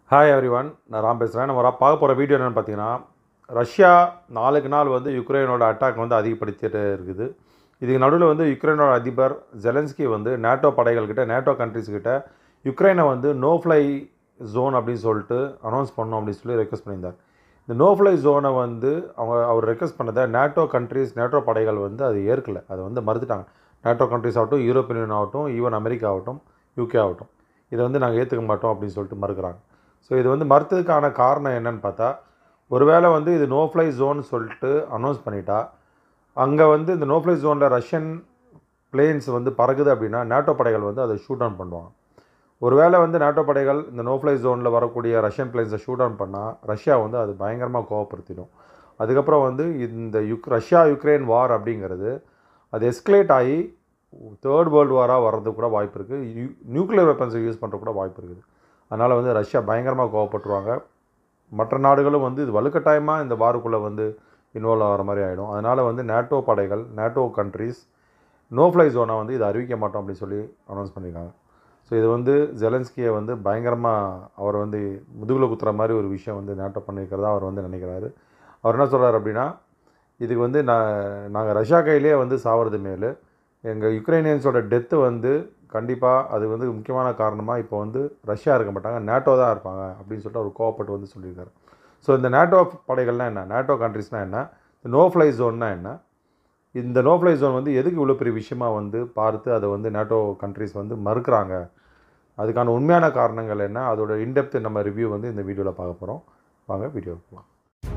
hi every one நான் ராம் பேசுகிறேன் நம்ம ரா- பார்க்க போகிற வீடியோ என்னென்னு பார்த்தீங்கன்னா ரஷ்யா நாளுக்கு நாள் வந்து யுக்ரைனோட அட்டாக் வந்து அதிகப்படுத்திட்டு இருக்குது இதுக்கு நடுவில் வந்து யுக்ரைனோட அதிபர் ஜெலன்ஸ்கி வந்து நேட்டோ படைகள்கிட்ட நேட்டோ கண்ட்ரிஸ் கிட்ட யுக்ரைனை வந்து நோ ஃப்ளை ஜோன் அப்படின்னு சொல்லிட்டு அனௌன்ஸ் பண்ணணும் அப்படின்னு சொல்லி ரெக்வஸ்ட் பண்ணியிருந்தார் இந்த நோ ஃப்ளை ஜோனை வந்து அவங்க அவர் ரெக்வஸ்ட் பண்ணதை நேட்டோ கண்ட்ரிஸ் நேட்டோ படைகள் வந்து அது ஏற்கலை அதை வந்து மறுத்துட்டாங்க நேட்டோ கண்ட்ரிஸ் ஆகட்டும் யூரோப்பியன் யூனியன் ஆகட்டும் ஈவன் அமெரிக்கா ஆகட்டும் யூகே ஆகட்டும் இதை வந்து நாங்கள் ஏற்றுக்க மாட்டோம் அப்படின்னு சொல்லிட்டு மறுக்கிறாங்க ஸோ இது வந்து மறுத்ததுக்கான காரணம் என்னன்னு பார்த்தா ஒருவேளை வந்து இது நோ ஃப்ளை ஜோன் சொல்லிட்டு அனௌன்ஸ் பண்ணிட்டா அங்கே வந்து இந்த நோ ஃப்ளை ஜோனில் ரஷ்யன் பிளேன்ஸ் வந்து பறக்குது அப்படின்னா நேட்டோ படைகள் வந்து அதை ஷூட் டவுன் பண்ணுவாங்க ஒருவேளை வந்து நேட்டோ படைகள் இந்த நோ ஃப்ளை ஜோனில் வரக்கூடிய ரஷ்யன் பிளேன்ஸை ஷூட் டவுன் பண்ணால் ரஷ்யா வந்து அது பயங்கரமாக கோவப்படுத்திடும் அதுக்கப்புறம் வந்து இந்த யுக் ரஷ்யா யுக்ரைன் வார் அப்படிங்கிறது அது எஸ்கலேட் ஆகி தேர்ட் வேர்ல்டு வாராக வர்றது கூட வாய்ப்பு இருக்குது நியூக்ளியர் வெப்பன்ஸை யூஸ் பண்ணுற கூட வாய்ப்பு இருக்குது அதனால் வந்து ரஷ்யா பயங்கரமாக கோவப்பட்டுருவாங்க மற்ற நாடுகளும் வந்து இது வலுக்கட்டாயமாக இந்த வாருக்குள்ளே வந்து இன்வால்வ் ஆகிற மாதிரி ஆகிடும் அதனால் வந்து நேட்டோ படைகள் நேட்டோ கண்ட்ரீஸ் நோ ஃப்ளை ஜோனை வந்து இதை அறிவிக்க மாட்டோம் அப்படின்னு சொல்லி அனௌன்ஸ் பண்ணியிருக்காங்க ஸோ இது வந்து ஜெலன்ஸ்கியை வந்து பயங்கரமாக அவர் வந்து முதுகில் குத்துற மாதிரி ஒரு விஷயம் வந்து நேட்டோ பண்ணியிருக்கிறதா அவர் வந்து நினைக்கிறாரு அவர் என்ன சொல்கிறார் அப்படின்னா இதுக்கு வந்து நான் நாங்கள் ரஷ்யா கையிலே வந்து சாவறது மேல் எங்கள் யுக்ரைனியன்ஸோட டெத்து வந்து கண்டிப்பாக அது வந்து முக்கியமான காரணமாக இப்போ வந்து ரஷ்யா இருக்க மாட்டாங்க நேட்டோ தான் இருப்பாங்க அப்படின்னு சொல்லிட்டு அவர் கோவப்பட்டு வந்து சொல்லியிருக்காரு ஸோ இந்த நேட்டோ படைகள்னால் என்ன நேட்டோ கண்ட்ரிஸ்னால் என்ன நோ ஃப்ளை ஜோன்னா என்ன இந்த நோ ஃப்ளை ஜோன் வந்து எதுக்கு இவ்வளோ பெரிய விஷயமா வந்து பார்த்து அதை வந்து நேட்டோ கண்ட்ரிஸ் வந்து மறுக்கிறாங்க அதுக்கான உண்மையான காரணங்கள் என்ன அதோட இன்டெப்த் நம்ம ரிவ்யூ வந்து இந்த வீடியோவில் பார்க்க போகிறோம் வாங்க வீடியோ போகலாம்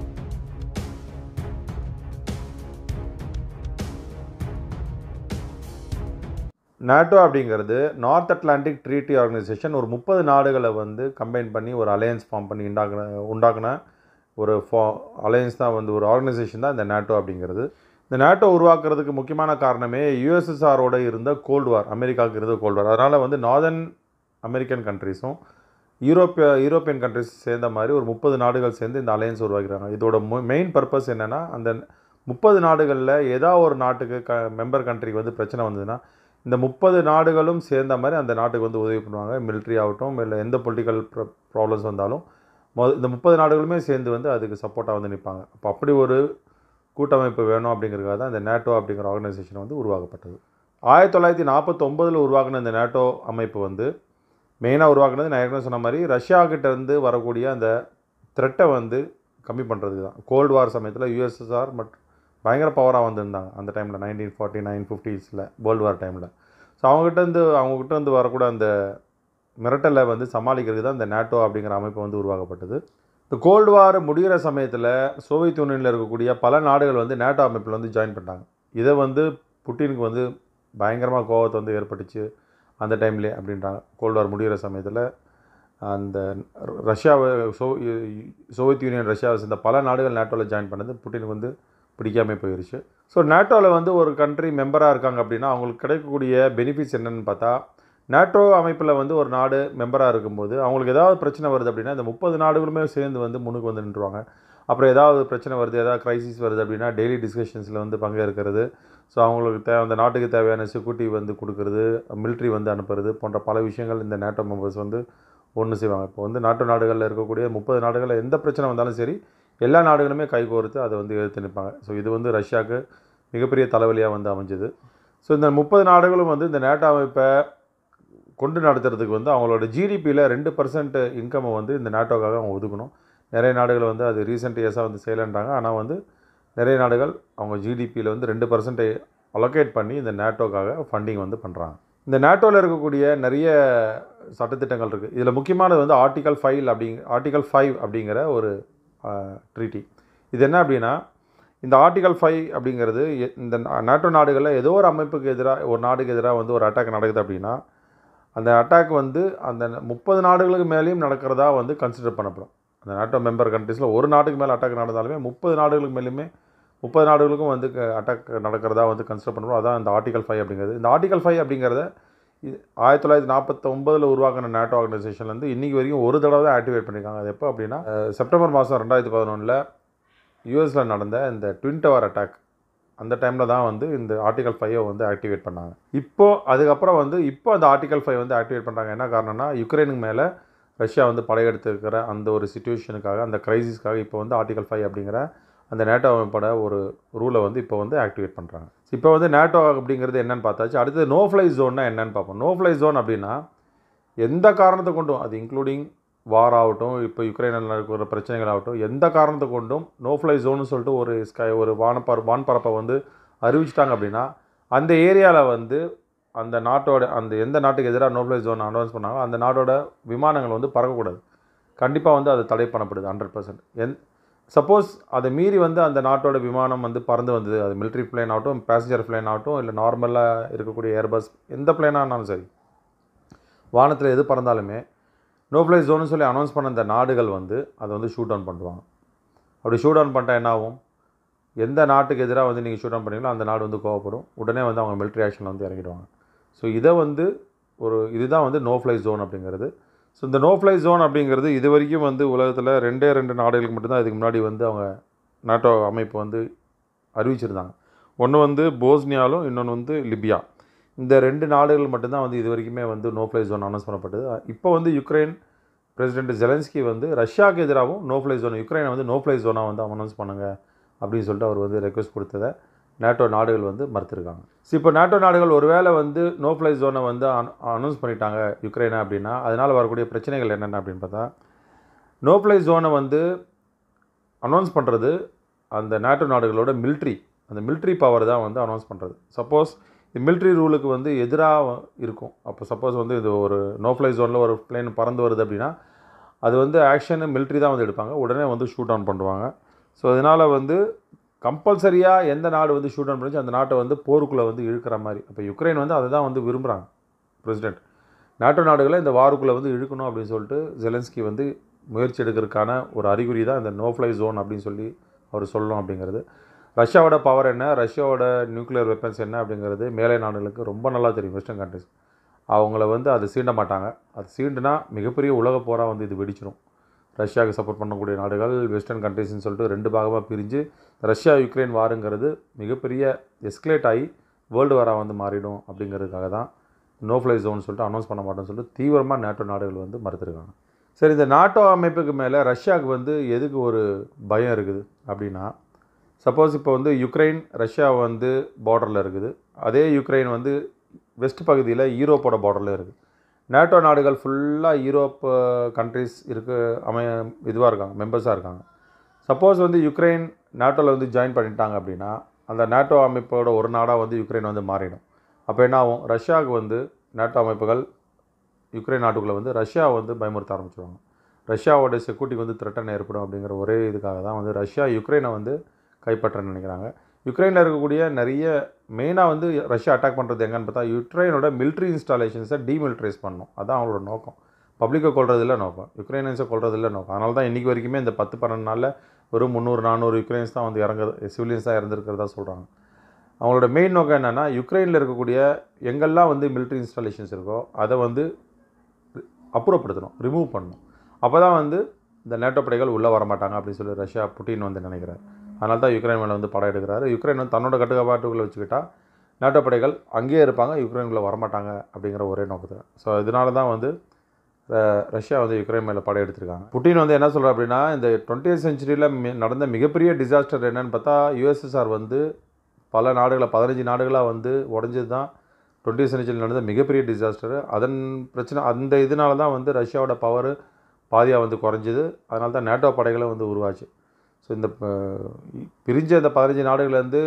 நேட்டோ அப்படிங்கிறது நார்த் அட்லாண்டிக் ட்ரீட்டி ஆர்கனைசேஷன் ஒரு முப்பது நாடுகளை வந்து கம்பைன் பண்ணி ஒரு அலையன்ஸ் ஃபார்ம் பண்ணி உண்டாக்குன உண்டாக்குன ஒரு ஃபா அலையன்ஸ் தான் வந்து ஒரு ஆர்கனைசேஷன் தான் இந்த நேட்டோ அப்படிங்கிறது இந்த நேட்டோ உருவாக்குறதுக்கு முக்கியமான காரணமே யூஎஸ்எஸ்ஆரோட இருந்த கோல்டு வார் அமெரிக்காவுக்கு இருந்த கோல்டு வார் அதனால் வந்து நார்தன் அமெரிக்கன் கண்ட்ரிஸும் யூரோப்பிய யூரோப்பியன் கண்ட்ரிஸ் சேர்ந்த மாதிரி ஒரு முப்பது நாடுகள் சேர்ந்து இந்த அலையன்ஸ் உருவாக்குறாங்க இதோட மெயின் பர்பஸ் என்னென்னா அந்த முப்பது நாடுகளில் ஏதாவது ஒரு நாட்டுக்கு க மெம்பர் கண்ட்ரிக்கு வந்து பிரச்சனை வந்ததுன்னா இந்த முப்பது நாடுகளும் சேர்ந்த மாதிரி அந்த நாட்டுக்கு வந்து உதவி பண்ணுவாங்க மிலிட்ரி ஆகட்டும் இல்லை எந்த பொலிட்டிக்கல் ப்ராப்ளம்ஸ் வந்தாலும் மொ இந்த முப்பது நாடுகளுமே சேர்ந்து வந்து அதுக்கு சப்போர்ட்டாக வந்து நிற்பாங்க அப்போ அப்படி ஒரு கூட்டமைப்பு வேணும் அப்படிங்கிறதுக்காக தான் இந்த நேட்டோ அப்படிங்கிற ஆர்கனைசேஷன் வந்து உருவாக்கப்பட்டது ஆயிரத்தி தொள்ளாயிரத்தி நாற்பத்தொம்பதில் உருவாக்கின இந்த நேட்டோ அமைப்பு வந்து மெயினாக உருவாக்குனது நான் ஏற்கனவே சொன்ன மாதிரி ரஷ்யா கிட்ட இருந்து வரக்கூடிய அந்த த்ரெட்டை வந்து கம்மி பண்ணுறதுக்கு தான் கோல்டு வார் சமயத்தில் யூஎஸ்எஸ்ஆர் மற்றும் பயங்கர பவராக வந்திருந்தாங்க அந்த டைமில் நைன்டீன் ஃபார்ட்டி நைன் ஃபிஃப்டிஸில் வேர்ல்டு வார் டைமில் ஸோ அவங்ககிட்டருந்து அவங்ககிட்ட இருந்து வரக்கூட அந்த மிரட்டலை வந்து சமாளிக்கிறதுக்கு தான் இந்த நேட்டோ அப்படிங்கிற அமைப்பு வந்து உருவாக்கப்பட்டது இந்த கோல்டு வார் முடிகிற சமயத்தில் சோவியத் யூனியனில் இருக்கக்கூடிய பல நாடுகள் வந்து நேட்டோ அமைப்பில் வந்து ஜாயின் பண்ணிட்டாங்க இதை வந்து புட்டினுக்கு வந்து பயங்கரமாக கோவத்தை வந்து ஏற்பட்டுச்சு அந்த டைம்லேயே அப்படின்றாங்க கோல்டு வார் முடிகிற சமயத்தில் அந்த ரஷ்யாவை சோ சோவியத் யூனியன் ரஷ்யாவை சேர்ந்த பல நாடுகள் நேட்டோவில் ஜாயின் பண்ணது புட்டினுக்கு வந்து பிடிக்காம போயிடுச்சு ஸோ நேட்டோவில் வந்து ஒரு கண்ட்ரி மெம்பராக இருக்காங்க அப்படின்னா அவங்களுக்கு கிடைக்கக்கூடிய பெனிஃபிட்ஸ் என்னென்னு பார்த்தா நேட்டோ அமைப்பில் வந்து ஒரு நாடு மெம்பராக இருக்கும்போது அவங்களுக்கு ஏதாவது பிரச்சனை வருது அப்படின்னா இந்த முப்பது நாடுகளுமே சேர்ந்து வந்து முன்னுக்கு வந்து நின்றுவாங்க அப்புறம் ஏதாவது பிரச்சனை வருது ஏதாவது க்ரைசிஸ் வருது அப்படின்னா டெய்லி டிஸ்கஷன்ஸில் வந்து பங்கேற்கிறது ஸோ அவங்களுக்கு தே அந்த நாட்டுக்கு தேவையான செக்யூரிட்டி வந்து கொடுக்கறது மிலிட்ரி வந்து அனுப்புறது போன்ற பல விஷயங்கள் இந்த நேட்டோ மெம்பர்ஸ் வந்து ஒன்று செய்வாங்க இப்போ வந்து நாட்டு நாடுகளில் இருக்கக்கூடிய முப்பது நாடுகளில் எந்த பிரச்சனை வந்தாலும் சரி எல்லா நாடுகளுமே கைகோர்த்து அதை வந்து எதிர்த்து நிற்பாங்க ஸோ இது வந்து ரஷ்யாவுக்கு மிகப்பெரிய தலைவலியாக வந்து அமைஞ்சது ஸோ இந்த முப்பது நாடுகளும் வந்து இந்த நேட்டோ அமைப்பை கொண்டு நடத்துறதுக்கு வந்து அவங்களோட ஜிடிபியில் ரெண்டு பர்சன்ட் இன்கம்மை வந்து இந்த நேட்டோக்காக அவங்க ஒதுக்கணும் நிறைய நாடுகள் வந்து அது ரீசெண்ட் இயர்ஸாக வந்து செய்யலைன்றாங்க ஆனால் வந்து நிறைய நாடுகள் அவங்க ஜிடிபியில் வந்து ரெண்டு பர்சன்ட் அலோகேட் பண்ணி இந்த நேட்டோக்காக ஃபண்டிங் வந்து பண்ணுறாங்க இந்த நேட்டோவில் இருக்கக்கூடிய நிறைய சட்டத்திட்டங்கள் இருக்குது இதில் முக்கியமானது வந்து ஆர்டிகல் ஃபைவ் அப்படிங்க ஆர்டிகல் ஃபைவ் அப்படிங்கிற ஒரு ட்ரீட்டி இது என்ன அப்படின்னா இந்த ஆர்டிகல் ஃபைவ் அப்படிங்கிறது எ- இந்த நாட்டோ நாடுகளில் ஏதோ ஒரு அமைப்புக்கு எதிராக ஒரு நாடுக்கு எதிராக வந்து ஒரு அட்டாக் நடக்குது அப்படின்னா அந்த அட்டாக் வந்து அந்த முப்பது நாடுகளுக்கு மேலேயும் நடக்கிறதா வந்து கன்சிடர் பண்ணப்படும் அந்த நாட்டோ மெம்பர் கண்ட்ரீஸில் ஒரு நாட்டுக்கு மேலே அட்டாக் நடந்தாலுமே முப்பது நாடுகளுக்கு மேலேயுமே முப்பது நாடுகளுக்கும் வந்து அட்டாக் நடக்கிறதா வந்து கன்சிடர் பண்ணணும் அதான் இந்த ஆர்டிகல் ஃபைவ் அப்படிங்கிறது இந்த ஆர்டிகல் ஃபைவ் அப்படிங்கிறத இது ஆயிரத்தி தொள்ளாயிரத்தி நாற்பத்தொம்பதில் உருவாக்கின நேட்டோ ஆர்கனைசேஷன்லேருந்து இன்றைக்கி வரைக்கும் ஒரு தடவை தான் ஆக்டிவேட் பண்ணியிருக்காங்க அது எப்போ அப்படின்னா அஹ், செப்டம்பர் மாதம் ரெண்டாயிரத்தி பதினொன்றில் யூஎஸில் நடந்த இந்த ட்வின் டவர் அட்டாக் அந்த டைமில் தான் வந்து இந்த ஆர்டிகல் ஃபைவை வந்து ஆக்டிவேட் பண்ணாங்க இப்போது அதுக்கப்புறம் வந்து இப்போ அந்த ஆர்டிகல் ஃபைவ் வந்து ஆக்டிவேட் பண்ணுறாங்க என்ன காரணம்னா யுக்ரைனுக்கு மேலே ரஷ்யா வந்து படையெடுத்திருக்கிற அந்த ஒரு சுச்சுவேஷனுக்காக அந்த கிரைசிஸ்க்காக இப்போ வந்து ஆர்டிகல் ஃபைவ் அப்படிங்கிற அந்த நேட்டோ அமைப்போட ஒரு ரூலை வந்து இப்போ வந்து ஆக்டிவேட் பண்ணுறாங்க இப்போ வந்து நேட்டோ அப்படிங்கிறது என்னன்னு பார்த்தாச்சு அடுத்தது நோ ஃப்ளை ஜோன்னா என்னன்னு பார்ப்போம் நோ ஃப்ளை ஜோன் அப்படின்னா எந்த காரணத்தை கொண்டும் அது இன்க்ளூடிங் வார் ஆகட்டும் இப்போ யுக்ரைனில் நடக்கிற பிரச்சனைகள் ஆகட்டும் எந்த காரணத்தை கொண்டும் நோ ஃப்ளை ஜோன்னு சொல்லிட்டு ஒரு ஸ்கை ஒரு வானப்பர வான்பரப்பை வந்து அறிவிச்சிட்டாங்க அப்படின்னா அந்த ஏரியாவில் வந்து அந்த நாட்டோட அந்த எந்த நாட்டுக்கு எதிராக நோ ஃப்ளை ஜோன் அனௌன்ஸ் பண்ணாங்களோ அந்த நாட்டோட விமானங்கள் வந்து பறக்கக்கூடாது கண்டிப்பாக வந்து அது தடை பண்ணப்படுது ஹண்ட்ரட் பர்சன்ட் என் சப்போஸ் அதை மீறி வந்து அந்த நாட்டோட விமானம் வந்து பறந்து வந்தது அது மிலிட்ரி பிளேன் ஆகட்டும் பேசஞ்சர் பிளேன் ஆகட்டும் இல்லை நார்மலாக இருக்கக்கூடிய ஏர்பஸ் எந்த பிளேனாக இருந்தாலும் சரி வானத்தில் எது பறந்தாலுமே நோ ஃப்ளை ஜோன்னு சொல்லி அனௌன்ஸ் பண்ண இந்த நாடுகள் வந்து அதை வந்து ஷூட் டவுன் பண்ணுவாங்க அப்படி ஷூட் டவுன் பண்ணிட்டா என்ன ஆகும் எந்த நாட்டுக்கு எதிராக வந்து நீங்கள் ஷூட் டவுன் பண்ணீங்களோ அந்த நாடு வந்து கோவப்படும் உடனே வந்து அவங்க மிலிட்ரி ஆக்ஷனில் வந்து இறங்கிடுவாங்க ஸோ இதை வந்து ஒரு இதுதான் வந்து நோ ஃப்ளை ஜோன் அப்படிங்கிறது ஸோ இந்த நோ ஃப்ளை ஜோன் அப்படிங்கிறது இது வரைக்கும் வந்து உலகத்தில் ரெண்டே ரெண்டு நாடுகளுக்கு மட்டும்தான் இதுக்கு முன்னாடி வந்து அவங்க நாட்டோ அமைப்பு வந்து அறிவிச்சிருந்தாங்க ஒன்று வந்து போஸ்னியாலும் இன்னொன்று வந்து லிபியா இந்த ரெண்டு நாடுகள் மட்டும்தான் வந்து இது வரைக்குமே வந்து நோ ஃப்ளை ஜோன் அனௌன்ஸ் பண்ணப்பட்டது இப்போ வந்து யுக்ரைன் பிரசிடென்ட் ஜெலன்ஸ்கி வந்து ரஷ்யாவுக்கு எதிராகவும் நோ ஃப்ளை ஜோன் யுக்ரைனை வந்து நோ ஃப்ளை ஜோனாக வந்து அனௌன்ஸ் பண்ணுங்க அப்படின்னு சொல்லிட்டு அவர் வந்து ரெக்வஸ்ட் கொடுத்ததை நேட்டோ நாடுகள் வந்து மறுத்துருக்காங்க ஸோ இப்போ நேட்டோ நாடுகள் ஒருவேளை வந்து நோ ஃப்ளை ஜோனை வந்து அனௌன்ஸ் பண்ணிட்டாங்க யுக்ரைனை அப்படின்னா அதனால் வரக்கூடிய பிரச்சனைகள் என்னென்ன அப்படின்னு பார்த்தா நோ ஃப்ளை ஜோனை வந்து அனௌன்ஸ் பண்ணுறது அந்த நேட்டோ நாடுகளோட மிலிட்ரி அந்த மிலிட்ரி பவர் தான் வந்து அனௌன்ஸ் பண்ணுறது சப்போஸ் இந்த மிலிட்ரி ரூலுக்கு வந்து எதிராக இருக்கும் அப்போ சப்போஸ் வந்து இது ஒரு நோ ஃப்ளை ஜோனில் ஒரு பிளேன் பறந்து வருது அப்படின்னா அது வந்து ஆக்ஷன் மிலிட்ரி தான் வந்து எடுப்பாங்க உடனே வந்து ஷூட் டவுன் பண்ணுவாங்க ஸோ அதனால் வந்து கம்பல்சரியாக எந்த நாடு வந்து ஷூட் டவுன் பண்ணிச்சு அந்த நாட்டை வந்து போருக்குள்ளே வந்து இழுக்கிற மாதிரி அப்போ யுக்ரைன் வந்து அதை தான் வந்து விரும்புகிறாங்க பிரசிடென்ட் நாட்டோ நாடுகளை இந்த வாருக்குள்ளே வந்து இழுக்கணும் அப்படின்னு சொல்லிட்டு ஜெலன்ஸ்கி வந்து முயற்சி எடுக்கிறதுக்கான ஒரு அறிகுறி தான் இந்த நோ ஃப்ளை ஜோன் அப்படின்னு சொல்லி அவர் சொல்லணும் அப்படிங்கிறது ரஷ்யாவோட பவர் என்ன ரஷ்யாவோட நியூக்ளியர் வெப்பன்ஸ் என்ன அப்படிங்கிறது மேலை நாடுகளுக்கு ரொம்ப நல்லா தெரியும் வெஸ்டர்ன் கண்ட்ரிஸ் அவங்கள வந்து அது சீண்ட மாட்டாங்க அது சீண்டுனா மிகப்பெரிய உலக போராக வந்து இது வெடிச்சிடும் ரஷ்யாவுக்கு சப்போர்ட் பண்ணக்கூடிய நாடுகள் வெஸ்டர்ன் கண்ட்ரிஸ்னு சொல்லிட்டு ரெண்டு பாகமாக பிரிஞ்சு ரஷ்யா யுக்ரைன் வாருங்கிறது மிகப்பெரிய எஸ்கலேட் ஆகி வேர்ல்டு வாராக வந்து மாறிடும் அப்படிங்கிறதுக்காக தான் நோ ஃப்ளை ஜோன் சொல்லிட்டு அனௌன்ஸ் பண்ண மாட்டோம்னு சொல்லிட்டு தீவிரமாக நேட்டோ நாடுகள் வந்து மறுத்துருக்காங்க சரி இந்த நாட்டோ அமைப்புக்கு மேலே ரஷ்யாவுக்கு வந்து எதுக்கு ஒரு பயம் இருக்குது அப்படின்னா சப்போஸ் இப்போ வந்து யுக்ரைன் ரஷ்யா வந்து பார்டரில் இருக்குது அதே யுக்ரைன் வந்து வெஸ்ட் பகுதியில் யூரோப்போட பார்டரில் இருக்குது நேட்டோ நாடுகள் ஃபுல்லாக யூரோப் கண்ட்ரிஸ் இருக்க அமைய இதுவாக இருக்காங்க மெம்பர்ஸாக இருக்காங்க சப்போஸ் வந்து யுக்ரைன் நேட்டோவில் வந்து ஜாயின் பண்ணிட்டாங்க அப்படின்னா அந்த நேட்டோ அமைப்போட ஒரு நாடாக வந்து யுக்ரைன் வந்து மாறிடும் அப்போ என்ன ஆகும் ரஷ்யாவுக்கு வந்து நேட்டோ அமைப்புகள் யுக்ரைன் நாட்டுக்குள்ளே வந்து ரஷ்யா வந்து பயமுறுத்த ஆரம்பிச்சிருவாங்க ரஷ்யாவோட செக்யூரிட்டிக்கு வந்து த்ரெட்டன் ஏற்படும் அப்படிங்கிற ஒரே இதுக்காக தான் வந்து ரஷ்யா யுக்ரைனை வந்து கைப்பற்றன்னு நினைக்கிறாங்க யுக்ரைனில் இருக்கக்கூடிய நிறைய மெயினாக வந்து ரஷ்யா அட்டாக் பண்ணுறது எங்கன்னு பார்த்தா யுக்ரைனோட மிலிட்ரி இன்ஸ்டாலேஷன்ஸை டீமிலிட்ரைஸ் பண்ணணும் அதான் அவங்களோட நோக்கம் பப்ளிக்கை கொள்றதில்ல நோக்கம் யுக்ரைனியன்ஸை கொள்றதில்ல நோக்கம் அதனால தான் இன்றைக்கி வரைக்குமே இந்த பத்து பன்னெண்டு நாளில் வெறும் முந்நூறு நானூறு யுக்ரைன்ஸ் தான் வந்து இறங்க சிவிலியன்ஸ் தான் இறந்துருக்கிறதா சொல்கிறாங்க அவங்களோட மெயின் நோக்கம் என்னென்னா யுக்ரைனில் இருக்கக்கூடிய எங்கெல்லாம் வந்து மிலிட்ரி இன்ஸ்டாலேஷன்ஸ் இருக்கோ அதை வந்து அப்புறப்படுத்தணும் ரிமூவ் பண்ணணும் அப்போ தான் வந்து இந்த நேட்டோ படைகள் உள்ளே வர மாட்டாங்க அப்படின்னு சொல்லி ரஷ்யா புட்டின் வந்து நினைக்கிறார் அதனால தான் யுக்ரைன் மேலே வந்து படம் எடுக்கிறாரு யுக்ரைன் வந்து தன்னோட கட்டுப்பாட்டுக்குள்ளே வச்சுக்கிட்டா நேட்டோ படைகள் அங்கேயே இருப்பாங்க யுக்ரைனுக்குள்ளே வரமாட்டாங்க அப்படிங்கிற ஒரே நோக்கத்தில் ஸோ இதனால தான் வந்து ர- ரஷ்யா வந்து யுக்ரைன் மேலே படம் எடுத்திருக்காங்க புட்டின் வந்து என்ன சொல்கிறார் அப்படின்னா இந்த டுவெண்ட்டி செஞ்சுரியில் நடந்த மிகப்பெரிய டிசாஸ்டர் என்னன்னு பார்த்தா யுஎஸ்எஸ்ஆர் வந்து பல நாடுகளை பதினஞ்சு நாடுகளாக வந்து உடஞ்சது தான் டுவெண்ட்டி செஞ்சுரியில் நடந்த மிகப்பெரிய டிசாஸ்டர் அதன் பிரச்சனை அந்த இதனால தான் வந்து ரஷ்யாவோட பவர் பாதியாக வந்து குறைஞ்சிது அதனால தான் நேட்டோ படைகளும் வந்து உருவாச்சு ஸோ இந்த ப- பிரிஞ்ச இந்த பதினஞ்சு நாடுகள்லேருந்து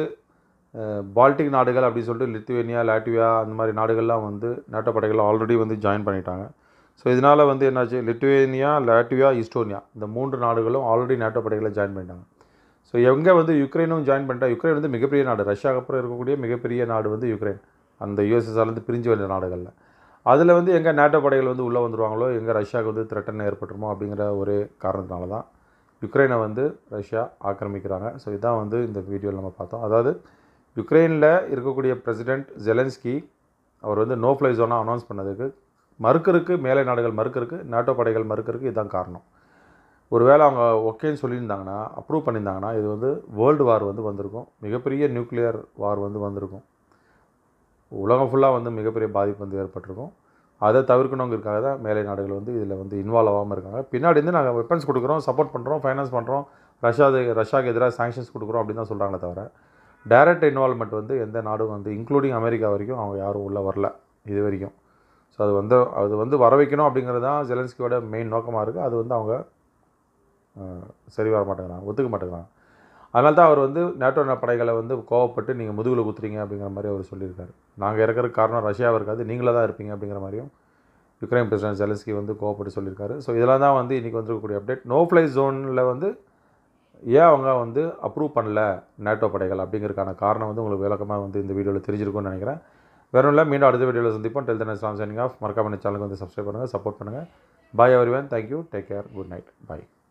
பால்டிக் நாடுகள் அப்படின்னு சொல்லிட்டு லித்துவேனியா லாட்வியா அந்த மாதிரி நாடுகள்லாம் வந்து நேட்டோ படைகள் ஆல்ரெடி வந்து ஜாயின் பண்ணிட்டாங்க ஸோ இதனால் வந்து என்னாச்சு லித்துவேனியா லாட்வியா ஈஸ்டோனியா இந்த மூன்று நாடுகளும் ஆல்ரெடி நேட்டோ படைகளை ஜாயின் பண்ணிட்டாங்க ஸோ எங்கே வந்து யுக்ரைனும் ஜாயின் பண்ணிட்டா யுக்ரைன் வந்து மிகப்பெரிய நாடு ரஷ்யாவுக்கு அப்புறம் இருக்கக்கூடிய மிகப்பெரிய நாடு வந்து யுக்ரைன் அந்த யூஎஸ்எஸ்ஆர்லேருந்து பிரிஞ்சு வந்த நாடுகளில் அதில் வந்து எங்கே நேட்டோ படைகள் வந்து உள்ளே வந்துருவாங்களோ எங்கே ரஷ்யாவுக்கு வந்து த்ரெட்டன் ஏற்பட்டுருமோ அப்படிங்கிற ஒரே காரணத்தினால தான் யுக்ரைனை வந்து ரஷ்யா ஆக்கிரமிக்கிறாங்க ஸோ இதான் வந்து இந்த வீடியோவில் நம்ம பார்த்தோம் அதாவது யுக்ரைனில் இருக்கக்கூடிய பிரசிடெண்ட் ஜெலன்ஸ்கி அவர் வந்து நோ ஃப்ளை ஜோனாக அனௌன்ஸ் பண்ணதுக்கு மறுக்கருக்கு மேலை நாடுகள் மறுக்கருக்கு நாட்டோ படைகள் மறுக்கருக்கு இதுதான் காரணம் ஒருவேளை அவங்க ஓகேன்னு சொல்லியிருந்தாங்கன்னா அப்ரூவ் பண்ணியிருந்தாங்கன்னா இது வந்து வேர்ல்டு வார் வந்து வந்திருக்கும் மிகப்பெரிய நியூக்ளியர் வார் வந்து வந்திருக்கும் உலகம் ஃபுல்லாக வந்து மிகப்பெரிய பாதிப்பு வந்து ஏற்பட்டிருக்கும் அதை தவிர்க்கணுங்கிறதுக்காக தான் மேலை நாடுகள் வந்து இதில் வந்து இன்வால்வ் ஆகாமல் இருக்காங்க பின்னாடி இருந்து நாங்கள் வெப்பன்ஸ் கொடுக்குறோம் சப்போர்ட் பண்ணுறோம் ஃபைனான்ஸ் பண்ணுறோம் ரஷ்யா ரஷ்யாவுக்கு எதிராக சாங்ஷன்ஸ் கொடுக்குறோம் அப்படின்னு தான் சொல்கிறாங்களே தவிர டைரக்ட் இன்வால்மெண்ட் வந்து எந்த நாடும் வந்து இன்க்ளூடிங் அமெரிக்கா வரைக்கும் அவங்க யாரும் உள்ளே வரல இது வரைக்கும் ஸோ அது வந்து அது வந்து வர வைக்கணும் அப்படிங்கிறது தான் ஜெலன்ஸ்கியோட மெயின் நோக்கமாக இருக்குது அது வந்து அவங்க அஹ், சரி வர மாட்டேங்கிறாங்க ஒத்துக்க மாட்டேங்கிறாங்க அதனால தான் அவர் வந்து நேட்டோ படைகளை வந்து கோவப்பட்டு நீங்கள் முதுகில் குத்துறீங்க அப்படிங்கிற மாதிரி அவர் சொல்லியிருக்காரு நாங்கள் இறக்கறதுக்கு காரணம் ரஷ்யாவாக இருக்காது நீங்களே தான் இருப்பீங்க அப்படிங்கிற மாதிரியும் யுக்ரைன் பிரசிடென்ட் ஜெலன்ஸ்கி வந்து கோவப்பட்டு சொல்லியிருக்காரு ஸோ இதெல்லாம் தான் வந்து இன்றைக்கி வந்திருக்கக்கூடிய அப்டேட் நோ ஃப்ளை ஜோனில் வந்து ஏன் அவங்க வந்து அப்ரூவ் பண்ணல நேட்டோ படைகள் அப்படிங்கிறதுக்கான காரணம் வந்து உங்களுக்கு விளக்கமாக வந்து இந்த வீடியோவில் தெரிஞ்சிருக்கும்னு நினைக்கிறேன் வேற ஒன்றும் இல்லை மீண்டும் அடுத்த வீடியோவில் சந்திப்போம் டெல் தன் இஸ்லாம் சைனிங் ஆஃப் மறக்காம சேனலுக்கு வந்து சப்ஸ்கிரைப் பண்ணுங்கள் சப்போர்ட் பண்ணுங்கள் bye everyone thank you take care good night பாய்